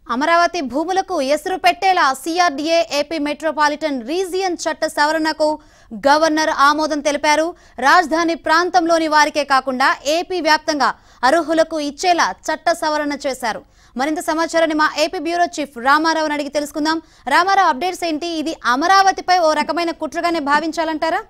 అమరావతి భూములకు ఎసురు పెట్టేలా సిఆర్డీఏ ఏపీ మెట్రోపాలిటన్ రీజియన్ చట్ట సవరణకు గవర్నర్ ఆమోదం తెలిపారు రాజధాని ప్రాంతంలోని వారికే కాకుండా ఏపీ వ్యాప్తంగా అర్హులకు ఇచ్చేలా చట్ట సవరణ చేశారు మరింత సమాచారాన్ని మా ఏపీ బ్యూరో చీఫ్ రామారావుని అడిగి తెలుసుకుందాం రామారావు అప్డేట్స్ ఏంటి ఇది అమరావతిపై ఓ రకమైన కుట్రగానే భావించాలంటారా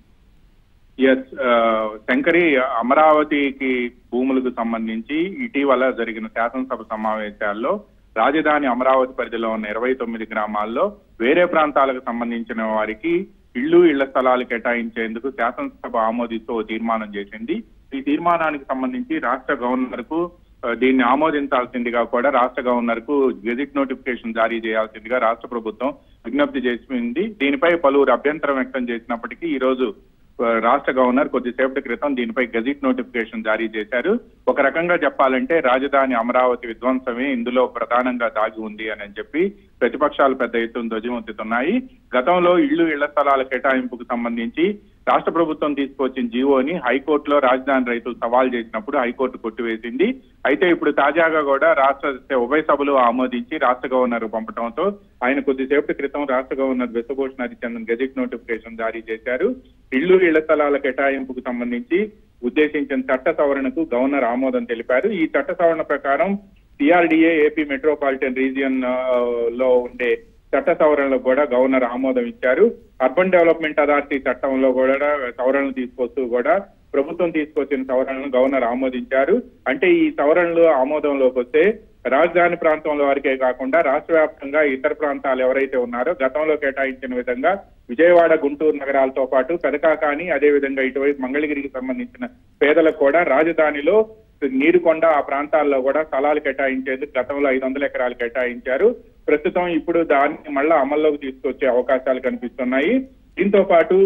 ఎస్ శంకరి అమరావతికి భూములకు సంబంధించి ఇటీవల జరిగిన శాసనసభ సమావేశాల్లో రాజధాని అమరావతి పరిధిలో ఉన్న ఇరవై తొమ్మిది గ్రామాల్లో వేరే ప్రాంతాలకు సంబంధించిన వారికి ఇళ్లు ఇళ్ల స్థలాలు కేటాయించేందుకు శాసనసభ ఆమోదిస్తూ ఓ తీర్మానం చేసింది ఈ తీర్మానానికి సంబంధించి రాష్ట్ర గవర్నర్ కు ఆ, దీన్ని ఆమోదించాల్సిందిగా కూడా రాష్ట్ర గవర్నర్ కు గెజిట్ నోటిఫికేషన్ జారీ చేయాల్సిందిగా రాష్ట్ర ప్రభుత్వం విజ్ఞప్తి చేసింది దీనిపై పలువురు అభ్యంతరం వ్యక్తం చేసినప్పటికీ ఈ రోజు ఆ, రాష్ట్ర గవర్నర్ కొద్దిసేపటి క్రితం దీనిపై గెజిట్ నోటిఫికేషన్ జారీ చేశారు ఒక రకంగా చెప్పాలంటే రాజధాని అమరావతి విధ్వంసమే ఇందులో ప్రధానంగా దాగి ఉంది అని చెప్పి ప్రతిపక్షాలు పెద్ద ఎత్తున ధ్వజమెత్తుతున్నాయి గతంలో ఇళ్లు ఇళ్ల స్థలాల కేటాయింపుకు సంబంధించి రాష్ట్ర ప్రభుత్వం తీసుకొచ్చిన జీవోని హైకోర్టులో రాజధాని రైతులు సవాల్ చేసినప్పుడు హైకోర్టు కొట్టివేసింది అయితే ఇప్పుడు తాజాగా కూడా రాష్ట్ర ఉభయ సభలు ఆమోదించి రాష్ట్ర గవర్నర్ పంపడంతో ఆయన కొద్దిసేపటి క్రితం రాష్ట్ర governor Biswabhusan Harichandan gazette notification జారీ చేశారు ఇళ్లు ఇళ్ల స్థలాల కేటాయింపుకు సంబంధించి ఉద్దేశించిన చట్ట సవరణకు గవర్నర్ ఆమోదం తెలిపారు ఈ చట్ట సవరణ ప్రకారం సిఆర్డిఏ ఏపీ మెట్రోపాలిటన్ రీజియన్ ఆ, లో ఉండే చట్ట సవరణలకు కూడా గవర్నర్ ఆమోదం ఇచ్చారు అర్బన్ డెవలప్మెంట్ అథారిటీ చట్టంలో కూడా సవరణలు తీసుకొస్తూ కూడా ప్రభుత్వం తీసుకొచ్చిన సవరణలను గవర్నర్ ఆమోదించారు అంటే ఈ సవరణలు ఆమోదంలోకి వస్తే రాజధాని ప్రాంతంలో వారికే కాకుండా రాష్ట్ర వ్యాప్తంగా ఇతర ప్రాంతాలు ఎవరైతే ఉన్నారో గతంలో కేటాయించిన విధంగా విజయవాడ గుంటూరు నగరాలతో పాటు పెదకాకాని అదే విధంగా ఇటువైపు మంగళగిరికి సంబంధించిన పేదలకు కూడా రాజధానిలో నీరుకొండ ఆ ప్రాంతాల్లో కూడా స్థలాలు కేటాయించేందుకు గతంలో ఐదు వందల ఎకరాలు కేటాయించారు ప్రస్తుతం ఇప్పుడు దాన్ని మళ్ళా అమల్లోకి తీసుకొచ్చే అవకాశాలు కనిపిస్తున్నాయి దీంతో పాటు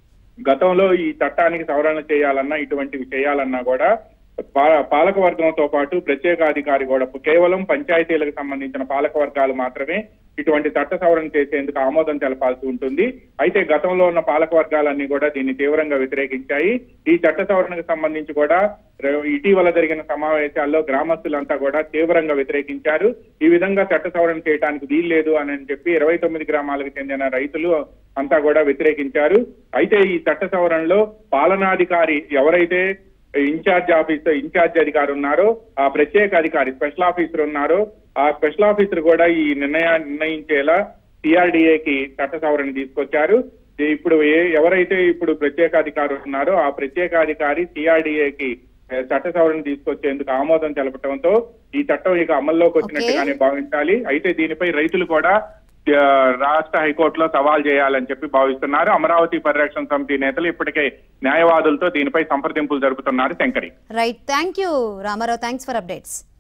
గతంలో ఈ చట్టానికి సవరణ చేయాలన్నా ఇటువంటివి చేయాలన్నా కూడా పా- పాలక వర్గంతో పాటు ప్రత్యేక అధికారి కూడా కేవలం పంచాయతీలకు సంబంధించిన పాలక వర్గాలు మాత్రమే ఇటువంటి చట్ట సవరణ చేసేందుకు ఆమోదం తెలపాల్సి ఉంటుంది అయితే గతంలో ఉన్న పాలక వర్గాలన్నీ కూడా దీన్ని తీవ్రంగా వ్యతిరేకించాయి ఈ చట్ట సవరణకు సంబంధించి కూడా ర- ఇటీవల జరిగిన సమావేశాల్లో గ్రామస్తులంతా కూడా తీవ్రంగా వ్యతిరేకించారు ఈ విధంగా చట్ట సవరణ చేయడానికి వీల్లేదు అని చెప్పి ఇరవై తొమ్మిది గ్రామాలకు చెందిన రైతులు అంతా కూడా వ్యతిరేకించారు అయితే ఈ చట్ట సవరణలో పాలనాధికారి ఎవరైతే ఇన్ఛార్జ్ ఆఫీసర్ ఇన్ఛార్జ్ అధికారి ఉన్నారో ఆ ప్రత్యేక అధికారి స్పెషల్ ఆఫీసర్ ఉన్నారో ఆ స్పెషల్ ఆఫీసర్ కూడా ఈ నిర్ణయాన్ని నిర్ణయించేలా సిఆర్డిఏకి చట్ట సవరణ తీసుకొచ్చారు ఇప్పుడు ఏ ఎవరైతే ఇప్పుడు ప్రత్యేక అధికారి ఉన్నారో ఆ ప్రత్యేక అధికారి సిఆర్డిఏకి చట్ట సవరణ తీసుకొచ్చేందుకు ఆమోదం తెలపడంతో ఈ చట్టం ఇక అమల్లోకి వచ్చినట్టుగానే భావించాలి అయితే దీనిపై రైతులు కూడా ఆ, రాష్ట్ర హైకోర్టులో సవాల్ చేయాలని చెప్పి భావిస్తున్నారు అమరావతి పరిరక్షణ సమితి నేతలు ఇప్పటికే న్యాయవాదులతో దీనిపై సంప్రదింపులు జరుపుతున్నారు Shankari right thank you Ramarao thanks for updates